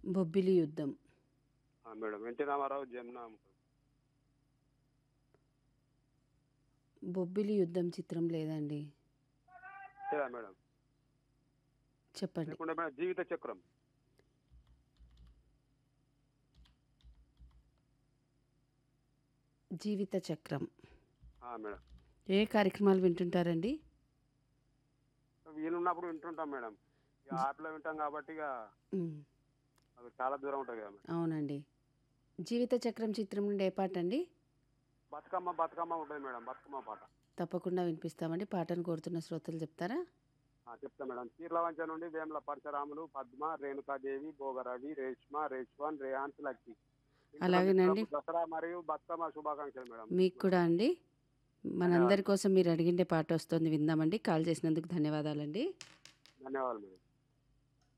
బొబ్బిలి యుద్ధం ఆ, madam NT Rama Rao Jamuna Bobbili Yuddham చిత్రం లేదండి లేదా మేడం చెప్పండి లేకుంటే మేడం జీవిత చక్రం జీవిత చక్రం ఆ, మేడం ఏ కార్యక్రమాలు వింటుంటారండి వీలున్నప్పుడు వింటుంటాం మేడం ఇక యాప్లో వింటాం కాబట్టి ఇక ఉమ్, అది చాలా దూరం ఉంటుంది కదా మేడం అవునండి జీవిత చక్రం చిత్రం నుండి ఏ పాట అండి బతుకమ్మ బతుకమ్మ ఉంటుంది మేడం బతుకమ్మ పాట తప్పకుండా వినిపిస్తామండి పాటను కోరుతున్న శ్రోతలు చెప్తారా ఆ, చెప్తా మేడం చీర్లవంచ నుండి వేముల పరశురాములు పద్మ రేణుకాదేవి భోగరవి రేష్మ రేష్వాన్ రేహాన్స్ లక్కి అలాగేనండి. దసరా మరియు బతుకమ్మ శుభాకాంక్షలు మేడం మీకు కూడా అండి మనందరి కోసం మీరు అడిగిండే పాట వస్తుంది విందామండి కాల్ చేసినందుకు ధన్యవాదాలండి ధన్యవాదాలు మేడం